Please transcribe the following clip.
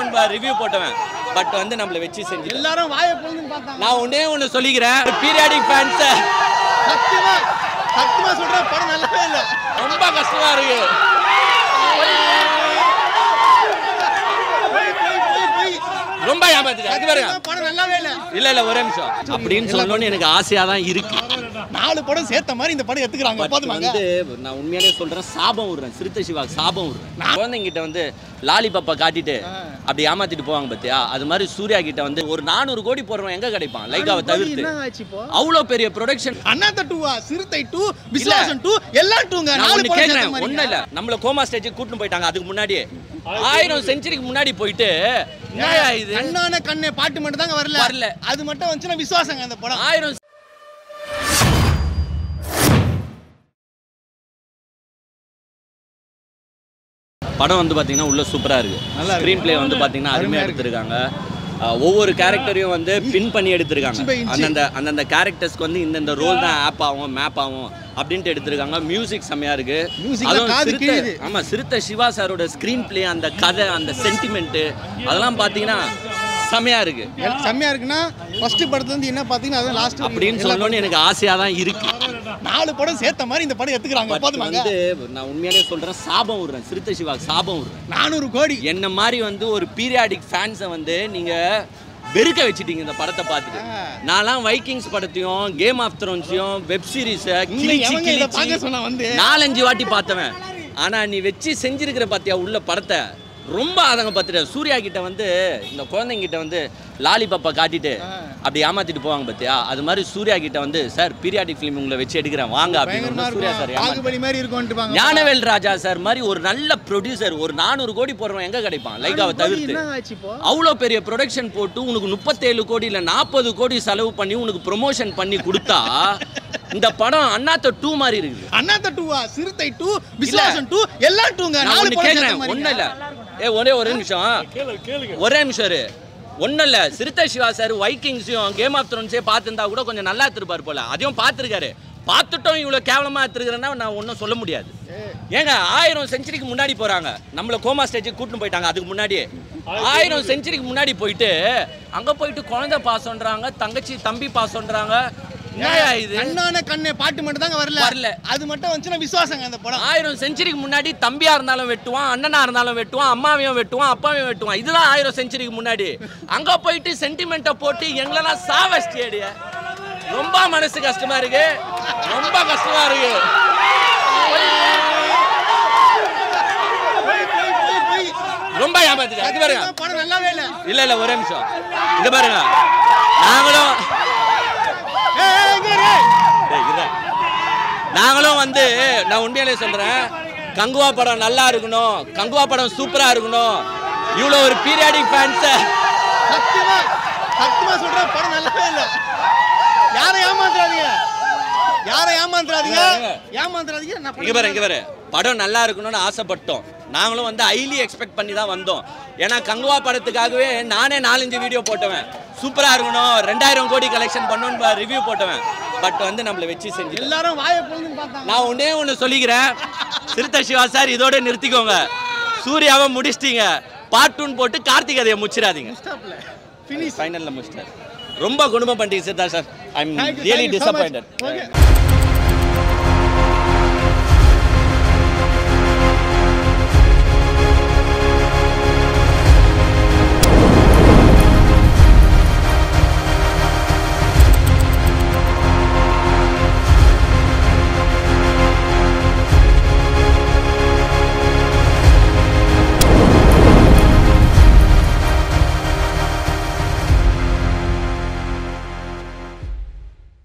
Review போட்டவன் but வந்து நம்மள வச்சு செஞ்சு எல்லாரும் வாயை பொழுதுன்னு பார்த்தாங்க நான் ஒன்னே ஒன்று சொல்லிக்கிறேன் பீரியாடிக் ஃபேன்ஸை சத்தியமா சத்தியமா சொல்றேன் படம் நல்லாவே இல்ல ரொம்ப கஷ்டமா இருக்கு போய் போய் போய் போய் ரொம்ப ஏமாத்துது அது பாருங்க சத்தியமா படம் நல்லாவே இல்ல இல்ல இல்ல ஒரே நிமிஷம் அப்படின்னு சொல்லணும்னு எனக்கு ஆசையா தான் இருக்கு நாலு படம் சேர்த்த மாதிரி இந்த படம் எடுத்துக்கிறாங்க பட் போதுமாங்க வந்து நான் உண்மையாலே சொல்றேன் சாபம் விடுறேன் சிறுத்தை சிவா சாபம் விடுறேன் குழந்தைங்கிட்ட வந்து லாலிபாப்பா காட்டிட்டு அப்படி ஏமாத்திட்டு போவாங்க பாத்தியா அது மாதிரி சூர்யா கிட்ட வந்து ஒரு நானூறு கோடி போடுறவன் எங்க கிடைப்பான் லைக்காவை தவிர்த்து என்ன ஆச்சு இப்போ அவ்வளோ பெரிய ப்ரொடக்ஷன் அண்ணாத்த டூவா சிறுத்தை டூ விசுவாசம் டூ எல்லாம் டூங்க நான் நாலு ஒண்ணு படம் சேர்த்த கேக்குறேன் மாதிரி ஒண்ணும் இல்ல நம்மள கோமா ஸ்டேஜுக்கு கூட்டிட்டு போயிட்டாங்க அதுக்கு முன்னாடியே ஆயிரம் செஞ்சுரிக்கு முன்னாடி போயிட்டு என்னய்யா இது கண்ணான கண்ணே பாட்டு மட்டும் தாங்க வரல வரல. அது மட்டும் வந்துச்சுன்னா விசுவாசங்க அந்த படம் ஆயிரம் படம் வந்து பாத்தீங்கன்னா உள்ள சூப்பரா இருக்கு நல்லா இருக்கு. ஸ்க்ரீன் ப்ளே வந்து பாத்தீங்கன்னா அருமையா அருமையா இருக்கு. எடுத்திருக்காங்க அஹ் ஒவ்வொரு கேரக்டரையும் வந்து பின் பண்ணி எடுத்திருக்காங்க Inch by inch. அந்தந்த அந்தந்த கேரக்டர்ஸ்க்கு வந்து இந்தந்த ரோல் தான் ஆப் ஆகும் மேப் ஆகும் அப்படின்ட்டு எடுத்திருக்காங்க மியூசிக் செம்மையா இருக்கு Music ல அதுவும் காது சிறுத்தை- கிழியுது. ஆமா சிறுத்தை சிவா சாரோட ஸ்க்ரீன் ப்ளே அந்த கதை அந்த சென்டிமெண்ட் அதெல்லாம் பாத்தீங்கன்னா செமையா இருக்கு எல்- செம்மையா இருக்குன்னா ஃபர்ஸ்ட் படத்துல இருந்து என்ன பாத்தீங்கன்னா அதான் லாஸ்ட் அப்படின்னு சொல்லணும்னு எனக்கு ஆசையா தான் இருக்கு நாலு படம் சேர்த்த மாதிரி இந்த படம் எடுத்துக்கிறாங்க பட் போதுமாங்க வந்து நான் உண்மையாலே சொல்றேன் சாபம் விடுறேன் சிறுத்தை சிவா சாபம் விடுறேன் நானூறு கோடி என்ன மாதிரி வந்து ஒரு பீரியாடிக் ஃபேன்ஸை வந்து நீங்க வெறுக்க வச்சிட்டீங்க இந்த படத்தை பார்த்துட்டு நான்லாம் வைக்கிங்ஸ் படத்தையும் கேம் ஆஃப் த்ரோன்ஸையும் வெப் சீரிஸை இன்னும் எவங்க இதை பார்க்க சொன்னா வந்து நாலஞ்சு வாட்டி பார்த்தவன் ஆனா நீ வச்சு செஞ்சிருக்கிற பாத்தியா உள்ள படத்தை ரொம்ப அதங்க பார்த்துட்ட சூர்யா கிட்ட வந்து இந்த குழந்தைங்கிட்ட வந்து லாலிபாப்பா காட்டிட்டு அப்படி ஏமாத்திட்டு போவாங்க பாத்தியா அது மாதிரி சூர்யா கிட்ட வந்து சார் பீரியாடிக் ஃபிலிம் உங்களை வச்சு எடுக்கிறேன் வாங்க பயங்கரமா அப்படின்னு சூர்யா சார் இருக்கும் ஏமாத்தி பாகுபலி மாதிரி இருக்கும்ட்டுப்பாங்க ஞானவேல் ராஜா சார் மாதிரி ஒரு நல்ல ப்ரொடியூசர் ஒரு நானூறு கோடி போடுறவன் எங்க கிடைப்பான் லைக்காவை தவிர்த்து என்ன ஆச்சு இப்போ அவ்வளோ பெரிய ப்ரொடக்ஷன் போட்டு உனக்கு முப்பத்தேழு கோடி இல்லை நாற்பது கோடி செலவு பண்ணி உனக்கு ப்ரொமோஷன் பண்ணி கொடுத்தா இந்த படம் அண்ணாத்த டூ மாதிரி இருக்குது அண்ணாத்த டூவா சிறுத்தை டூ விசுவாசம் டூ எல்லாம் டூங்க நான் நாலு ஒண்ணு படம் கேட்குறேன் சேர்த்த மாதிரி ஒன்றும் இல்லை ஏ ஒரே ஒரு நிமிஷம் ஒரே நிமிஷம் இரு ஒன்றும் இல்லை சிறுத்தை சிவா சார் வைக்கிங்ஸையும் கேம் ஆஃப் த்ரோன்ஸே பார்த்துருந்தா கூட கொஞ்சம் நல்லா எடுத்துருப்பார் போல அதையும் பார்த்துருக்காரு பார்த்துட்டோம் இவ்வளோ கேவலமாக எடுத்துருக்கிறேன்னா நான் ஒன்றும் சொல்ல முடியாது ஏங்க ஆயிரம் செஞ்சுரிக்கு முன்னாடி போகிறாங்க நம்மள கோமா ஸ்டேஜுக்கு கூட்டிட்டு போயிட்டாங்க அதுக்கு முன்னாடியே ஆயிரம் செஞ்சுரிக்கு முன்னாடி போயிட்டு அங்கே போயிட்டு குழந்தை பாசம்ன்றாங்க தங்கச்சி தம்பி பாசம்ன்றாங்க என்னய்யா இது அண்ணான கண்ணே பாட்டு மட்டும் தாங்க வரல வரல. அது மட்டும் வந்துச்சுன்னா விசுவாசங்க அந்த படம் ஆயிரம் செஞ்சுரிக்கு முன்னாடி தம்பியா இருந்தாலும் வெட்டுவான் அண்ணனா இருந்தாலும் வெட்டுவான் அம்மாவையும் வெட்டுவான் அப்பாவையும் வெட்டுவான் இதுதான் ஆயிரம் செஞ்சுரிக்கு முன்னாடி அங்க போயிட்டு சென்டிமெண்ட்டை போட்டு எங்களெல்லாம் சாவஸ்டியடிய ரொம்ப மனசு கஷ்டமா இருக்கு ரொம்ப கஷ்டமா இருக்கு போய் போய் போய் போய் ரொம்ப ஏமாத்துது அது பாருங்க படம் நல்லாவே இல்ல இல்ல இல்ல ஒரே நிமிஷம் இங்க பாருங்க நாங்களும் ஏய், ஏய், இங்க இரு. டேய், இருடா. நாங்களும் வந்து நான் உண்மையிலே சொல்றேன் கங்குவா படம் நல்லா இருக்கணும் கங்குவா படம் சூப்பரா இருக்கணும் இவ்வளோ ஒரு பீரியாடிக் ஃபேன்ஸை சத்தியமா சத்தியமா சொல்றேன் படம் நல்லாவே இல்ல யாரை ஏமாத்துறாதீங்க யாரை ஏமாத்துறாதீங்க ஏமாத்துறாதீங்க நான் இங்க பாரு இங்க பாரு படம் நல்லா இருக்கணும்னு ஆசைப்பட்டோம் நாங்களும் வந்து ஹைலி எக்ஸ்பெக்ட் பண்ணி தான் வந்தோம் ஏன்னா கங்குவா படத்துக்காகவே நானே நாலஞ்சு வீடியோ போட்டவன் சூப்பரா இருக்கணும் ரெண்டாயிரம் கோடி கலெக்ஷன் பண்ணணும்னு ரிவ்யூ போட்டவன் பட் வந்து நம்மள வச்சு செஞ்சு எல்லாரும் வாயை பொழுதுன்னு பார்த்தாங்க நான் ஒன்னே ஒன்று சொல்லிக்கிறேன் சிறுத்தை சிவா சார் இதோட நிறுத்திக்கோங்க சூர்யாவை முடிச்சிட்டீங்க பார்ட் டூன்னு போட்டு கார்த்திக் கதையை முச்சிடாதீங்க ஸ்டாப்ல ஃபினிஷ் ஃபைனலில் முடிச்சிட்டார் ரொம்ப குடும்பம் பண்ணிட்டீங்க Siddha sir I am Thank you, really thank you so much. Disappointed Okay.